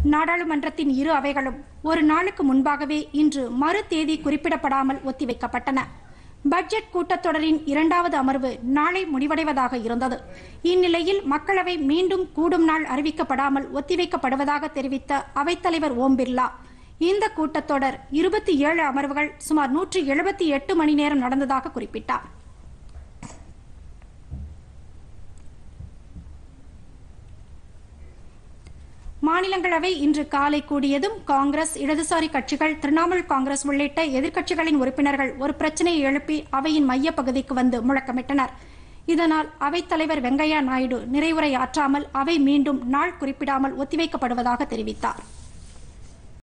நாடாளுமன்றத்தின் இரு அவைகளும் ஒரு நாளுக்கு முன்பாகவே இன்று மறு தேதி குறிப்பிடப்படாமல் ஒத்திவைக்கப்பட்டன பட்ஜெட் கூட்டத்தொடரின் இரண்டாவது அமர்வு நாளை முடிவடைவதாக இருந்தது இந்நிலையில் மக்களவை மீண்டும் கூடும் நாள் அறிவிக்கப்படாமல் ஒத்திவைக்கப்படுவதாக தெரிவித்த அவைத்தலைவர் ஓம் பிர்லா இந்த கூட்டத்தொடர் இருபத்தி ஏழு அமர்வுகள் சுமார் நூற்றி எழுபத்தி எட்டு மணி நேரம் நடந்ததாக குறிப்பிட்டார் மாநிலங்களவை இன்று காலை கூடியதும் காங்கிரஸ் இடதுசாரி கட்சிகள் திரிணாமுல் காங்கிரஸ் உள்ளிட்ட எதிர்க்கட்சிகளின் உறுப்பினர்கள் ஒரு பிரச்சனையை எழுப்பி அவையின் மையப்பகுதிக்கு வந்து முழக்கமிட்டனர் இதனால் அவைத்தலைவர் வெங்கையா நாயுடு நிறைவுரையாற்றாமல் அவை மீண்டும் நாள் குறிப்பிடாமல் ஒத்திவைக்கப்படுவதாக தெரிவித்தார்